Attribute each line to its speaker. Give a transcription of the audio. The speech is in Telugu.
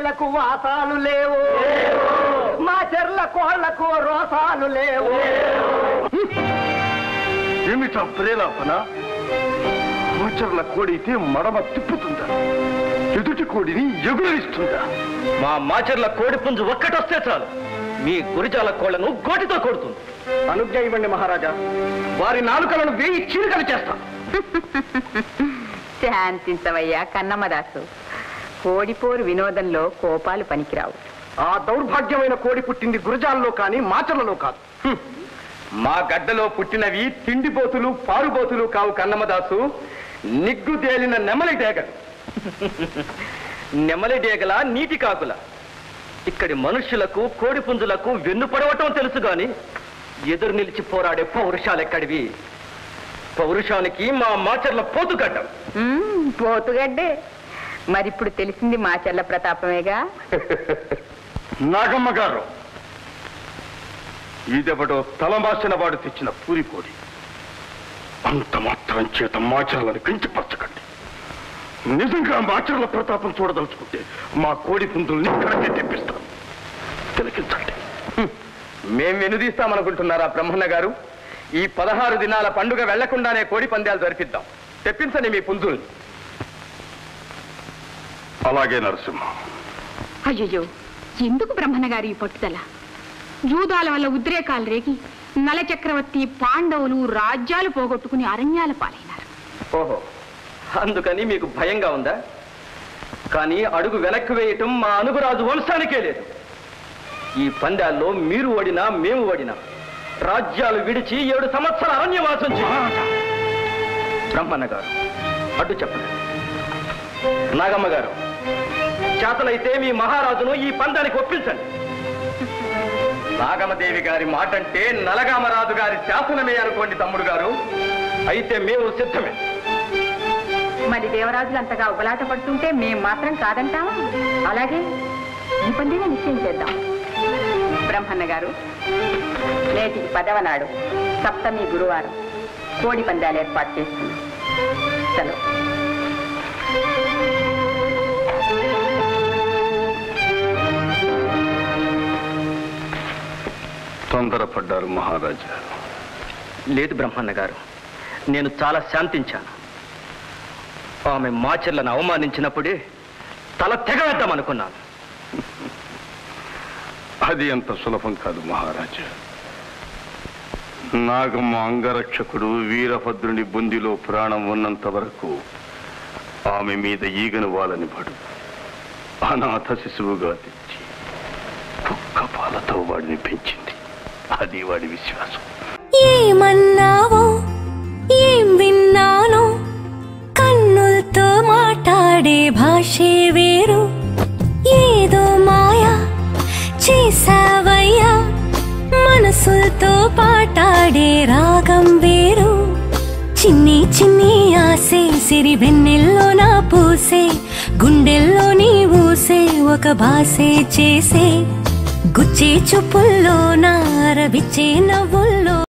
Speaker 1: గొర్రెలకు వాసాలు లేవు మా చెర్ల కోళ్లకు రోసాలు లేవు
Speaker 2: ఏమిటా ప్రేలాపన గోచర్ల కోడి అయితే మడమ తిప్పుతుందా ఎదుటి కోడిని ఎగురవిస్తుందా
Speaker 3: మా మాచర్ల కోడి పుంజు ఒక్కటొస్తే చాలు మీ గురిజాల కోళ్లను గోటితో కొడుతుంది
Speaker 1: అనుజ్ఞ ఇవ్వండి మహారాజా వారి నాలుకలను వేయి చీలికలు చేస్తాం
Speaker 4: శాంతించవయ్యా కన్నమ్మదాసు కోడిపోరు వినోదంలో కోపాలు పనికిరావు
Speaker 1: ఆ దౌర్భాగ్యమైన కోడి పుట్టింది గురజాల్లో కానీ మాచర్లలో కాదు
Speaker 3: మా గడ్డలో పుట్టినవి తిండిపోతులు పారుబోతులు కావు కన్నమదాసు నిగ్గు తేలిన నెమలి డేగలు నెమలి డేగల నీటి కాకుల ఇక్కడి మనుష్యులకు కోడి పుంజులకు వెన్ను పడవటం తెలుసు గాని ఎదురు నిలిచి పోరాడే పౌరుషాలెక్కడివి పౌరుషానికి మా మాచర్ల పోతుగడ్డం
Speaker 4: మ్మ్, పోతుగడ్డే మరిప్పుడు తెలిసింది మా చెల్ల ప్రతాపమేగా
Speaker 2: నాగమ్మ గారు ఇదెవడో తలమాసిన వాడు తెచ్చిన పూరి కోడి అంత మాత్రం చేత మాచర్లను కించపరచకండి నిజంగా మాచర్ల ప్రతాపం చూడదలుచుకుంటే మా కోడి పుంజుల్ని ఇక్కడికే తెప్పిస్తాను తిలకించండి
Speaker 3: మేం వెనుదీస్తామనుకుంటున్నారా బ్రహ్మన్న గారు ఈ పదహారు దినాల పండుగ వెళ్లకుండానే కోడి పందాలు జరిపిద్దాం తెప్పించండి మీ పుంజుల్ని
Speaker 2: అలాగే నరసింహ
Speaker 5: అయ్యయ్యో ఎందుకు బ్రహ్మణ గారి ఈ పట్టుదల జూదాల వల్ల ఉద్రేకాలు రేగి నల చక్రవర్తి పాండవులు రాజ్యాలు పోగొట్టుకుని అరణ్యాల పాలైనారు
Speaker 3: ఓహో అందుకని మీకు భయంగా ఉందా కానీ అడుగు వెనక్కి వేయటం మా అనుగురాజు వంశానికే లేదు ఈ పందాల్లో మీరు ఓడినా మేము ఓడినా రాజ్యాలు విడిచి ఏడు సంవత్సరాల అరణ్యవాసం చేయాలి బ్రహ్మన్న గారు అడ్డు చెప్పండి నాగమ్మ గారు చేతలైతే మీ మహారాజును ఈ పందానికి ఒప్పించండి నాగమదేవి గారి మాట అంటే నలగామరాజు గారి శాసనమే అనుకోండి తమ్ముడు గారు అయితే మేము సిద్ధమే
Speaker 4: మరి దేవరాజులు అంతగా ఉబలాట పడుతుంటే మేం మాత్రం కాదంటావా అలాగే ఈ పందిగా నిశ్చయం చేద్దాం బ్రహ్మన్న గారు నేటికి పదవ నాడు సప్తమి గురువారం కోడి పందాలు ఏర్పాటు చేస్తున్నాం సెలవు
Speaker 2: తొందరపడ్డారు మహారాజా
Speaker 3: లేదు బ్రహ్మన్న గారు నేను చాలా శాంతించాను ఆమె మాచెర్లను అవమానించినప్పుడే తల తెగవేద్దామనుకున్నాను
Speaker 2: అది అంత సులభం కాదు మహారాజా నాగమ్మ అంగరక్షకుడు వీరభద్రుని బుందిలో ప్రాణం ఉన్నంత వరకు ఆమె మీద ఈగను వాళ్ళని పడు అనాథ శిశువుగా తెచ్చి కుక్క పాలతో వాడిని పెంచింది అది వాడి విశ్వాసం
Speaker 6: ఏమన్నావో ఏం విన్నానో కన్నులతో మాట్లాడే భాషే వేరు ఏదో మాయా చేసావయ్యా మనసులతో పాటాడే రాగం వేరు చిన్ని చిన్ని ఆసే సిరి వెన్నెల్లో నా పూసే గుండెల్లో నీ ఊసే ఒక భాసే చేసే గుచ్చే చూపుల్లో నా రవిచ్చే నవ్వుల్లో